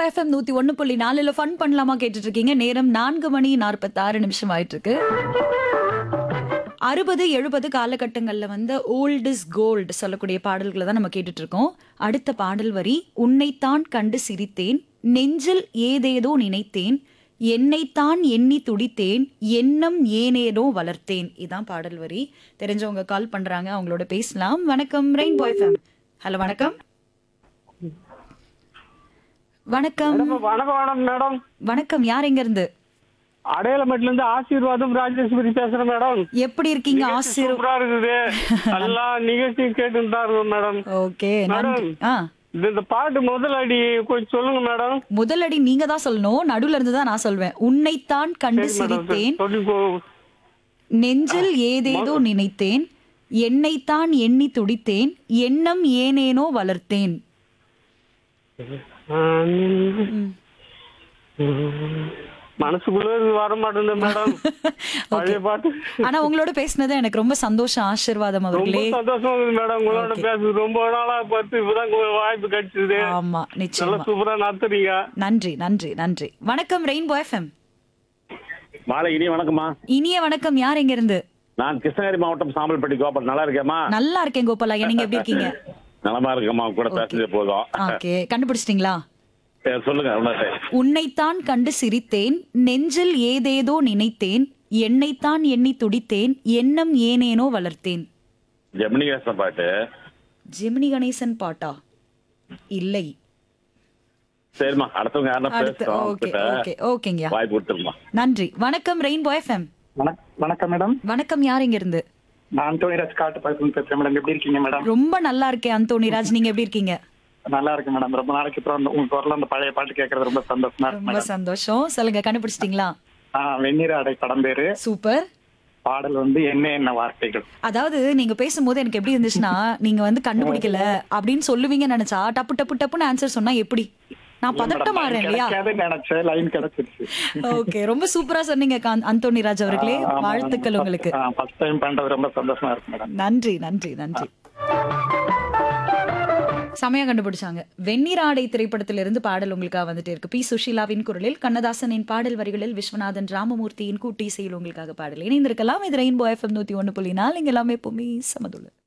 FM நூத்தி ஒன்னு புள்ளி நாலுல ஃபன் பண்ணலாமா கேட்டுட்டு இருக்கீங்க நேரம் நான்கு மணி நாற்பத்தாறு நிமிஷம் ஆயிட்டு இருக்கு அறுபது எழுபது காலகட்டங்கள்ல வந்து ஓல்ட் இஸ் கோல்டு சொல்லக்கூடிய பாடல்களை தான் நம்ம கேட்டுட்டு இருக்கோம் அடுத்த பாடல் வரி உன்னைத்தான் கண்டு சிரித்தேன் நெஞ்சில் ஏதேதோ நினைத்தேன் என்னைத்தான் எண்ணி துடித்தேன் எண்ணம் ஏனேனோ வளர்த்தேன் இதான் பாடல் வரி தெரிஞ்சவங்க கால் பண்றாங்க அவங்களோட பேசலாம் வணக்கம் ரெயின் பாய் ஃபேம் ஹலோ வணக்கம் வணக்கம் மேடம் வணக்கம் மேடம் மேடம் வணக்கம் யார் எங்க இருந்து அடையாளமேட்ல இருந்து ஆசீர்வாதம் ராஜேஸ்வரி பேசுறேன் மேடம் எப்படி இருக்கீங்க ஆசிர் சூப்பரா இருக்குது எல்லா நிகழ்ச்சியும் கேட்டுட்டு தான் இருக்கோம் மேடம் ஓகே நன்றி ஆ இது இந்த பாட்டு முதல் அடி கொஞ்சம் சொல்லுங்க மேடம் முதலடி நீங்க தான் சொல்லணும் நடுவுல இருந்து தான் நான் சொல்வேன் உன்னைத்தான் கண்டு சரி மேடம் சிரித்தேன் சொல்லி போ- நெஞ்சில் ஏதேதோ நினைத்தேன் என்னைத்தான் எண்ணி துடித்தேன் எண்ணம் ஏனேனோ வளர்த்தேன் ஆ, ம். மனசுக்குள்ள இது வர மாட்டேங்குது மேடம் பழைய பாட்டு ஆனா உங்களோட பேசினது எனக்கு ரொம்ப சந்தோஷம் ஆசீர்வாதம் ரொம்ப அவர்களே சந்தோஷமா இருக்குது மேடம் உங்களோட பேசு ரொம்ப நாளா பார்த்து இப்பதான் உங்களுக்கு வாய்ப்பு கிடைச்சது ஆமா நல்லா நிச்சயமா சூப்பரா நடத்துறீங்க நன்றி நன்றி நன்றி வணக்கம் ரெயின்போ எஃப்எம் மாலை இனி வணக்கம்மா இனிய வணக்கம் யார் எங்க இருந்து நான் கிருஷ்ணகிரி மாவட்டம் சாம்பல்பட்டி கோபால் நல்லா இருக்கேம்மா நல்லா இருக்கேன் கோபாலா நீங்க எப்படி இருக்கீங்க நலமா இருக்கேம்மா உங்க கூட பேசுறது போதும் ஓகே கண்டுபிடிச்சிட்டீங்களா சரி, சொல்லுங்க உன்னத்தை. உன்னைத்தான் கண்டு சிரித்தேன் நெஞ்சில் ஏதேதோ நினைத்தேன் என்னைத்தான் எண்ணி துடித்தேன் எண்ணம் ஏனேனோ வளர்த்தேன் ஜெமினி கணேசன் பாட்டு ஜெமினி கணேசன் பாட்டா இல்லை சரிம்மா அடுத்தவங்க யாரும் அடுத்து பேசுறோம் ஓகே ஓகே ஓகேங்கய்யா வாய்ப்பு கொடுத்துருமா நன்றி வணக்கம் ரெயின்போ எஃப்எம் வணக்- வணக்கம் மேடம் வணக்கம் யார் இங்க இருந்து நான் அந்தோனிராஜ் காட்டு பக்கத்துல பேசுறேன் மேடம் எப்படி இருக்கீங்க மேடம் ரொம்ப நல்லா இருக்கேன் அந்தோணிராஜ் நீங்க எப்படி இருக்கீங்க நல்லா இருக்கு மேடம் ரொம்ப நாளைக்கு அப்புறம் அந்த- உங்க குரல்ல அந்த பழைய பாட்டு கேட்கறது ரொம்ப சந்தோஷமா இருக்கு ரொம்ப மேடம் சந்தோஷம் சொல்லுங்க கண்டுபிடிச்சிட்டீங்களா ஆ வெந்நீர் அடை படம் பேரு சூப்பர் பாடல் வந்து என்ன என்ன வார்த்தைகள் அதாவது நீங்க பேசும்போது எனக்கு எப்படி இருந்துச்சுன்னா நீங்க வந்து கண்டுபிடிக்கல அப்படின்னு சொல்லுவீங்கன்னு நினைச்சா டப்பு டப்பு டப்புன்னு ஆன்சர் சொன்னா எப்படி நான் பதட்டம் ஆறேன் இல்லையா கிடைக்காதுன்னு நினைச்சேன் லைன் கிடைச்சிருச்சு ஓகே ரொம்ப சூப்பரா சொன்னீங்க காந்த்- அந்தோணிராஜ் அவர்களே வாழ்த்துக்கள் உங்களுக்கு ஃபர்ஸ்ட் டைம் பண்றது ரொம்ப சந்தோஷமா இருக்கு மேடம் நன்றி நன்றி நன்றி சமயம் கண்டுபிடிச்சாங்க வெந்நீர் ஆடை திரைப்படத்திலிருந்து பாடல் உங்களுக்காக வந்துட்டே இருக்கு பி சுஷீலாவின் குரலில் கண்ணதாசனின் பாடல் வரிகளில் விஸ்வநாதன் ராமமூர்த்தியின் கூட்டி இசையில் உங்களுக்காக பாடல் இணைந்திருக்கலாம் இது ரெயின்போ எஃப்எம் நூத்தி ஒன்று புள்ளி நாலு இங்க எல்லாமே எப்பவுமே சமதுள்ள